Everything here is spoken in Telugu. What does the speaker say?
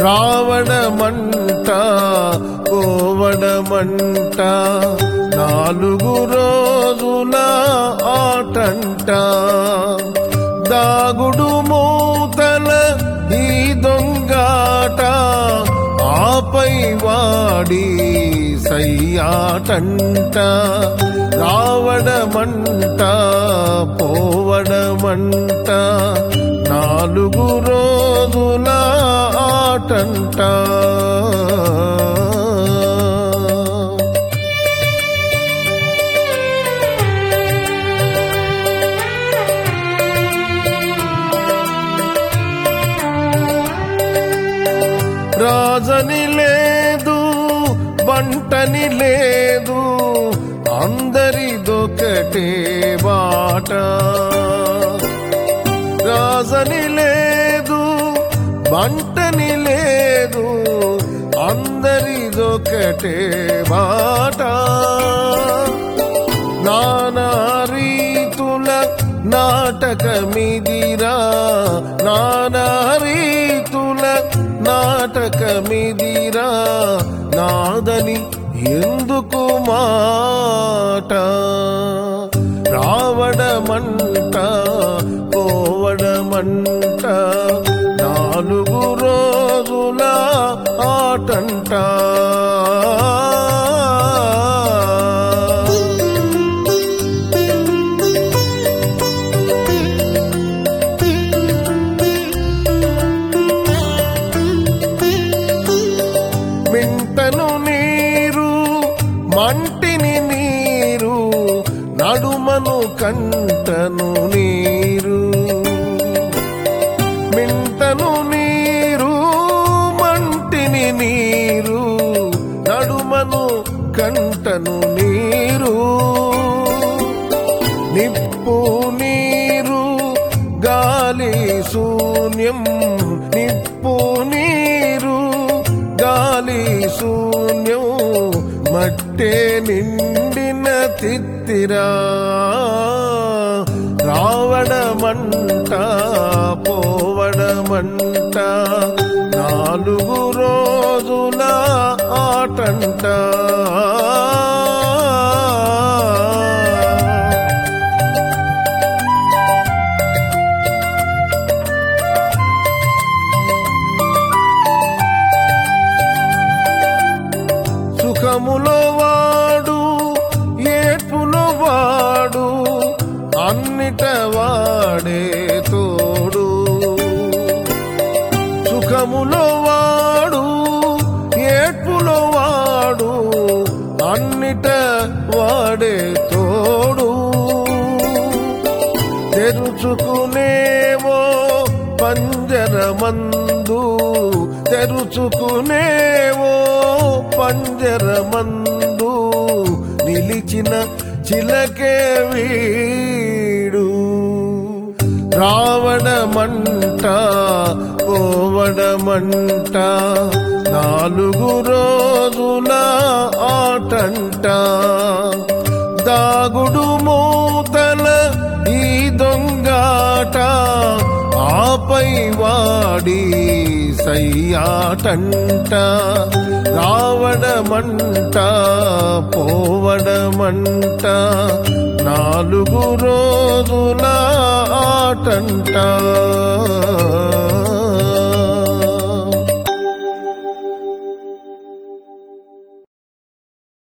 రావడమంట పోవడమంట నాలుగు రోజుల ఆటంట దాగుడు మూతల ఈ దొంగాట ఆపై వాడి సయ్యాటంట రావడమంట పోవడమంట నాలుగు రోజుల ఆటంట రాజని లేదు బంటని లేదు అందరిదొకటే బాట రాజని లేదు బంటని లేదు అందరిదొకటే బాట నానా రీతుల నాటకమిదిరా నానా రీతుల నాటకమిదిరా నాదని ఎందుకు మాట రావడమంట పోవడమంట నాలుగు రోజుల ఆటంట మింటను నీరు మంటిని నీరు నడుమను కంటను నీరు మింటను నీరు మంటిని నీరు నడుమను కంటను నీరు నిప్పు నీరు గాలి శూన్యం నిప్పు నీరు గాలి శూన్యం మట్టే నిండిన తిత్తిరా రావడమంట పోవడమంట నాలుగు రోజుల ఆటంట సుఖములో వాడు ఏడ్పులో వాడు అన్నిట వాడే తోడు సుఖములో వాడు ఏడ్పులో వాడు అన్నిట వాడే తోడు తెరుచుకునేవో పంజరమందు తెరుచుకునేవో పంజరమందు నిలిచిన చిలకే వీడు రావడమంట పోవడమంట నాలుగు రోజుల ఆటంట దాగుడు మూతల ఈ దొంగాట ఆపై వాడి సయ్యాటంట రావడమంట పోవడమంట నాలుగు రోజుల ఆటంట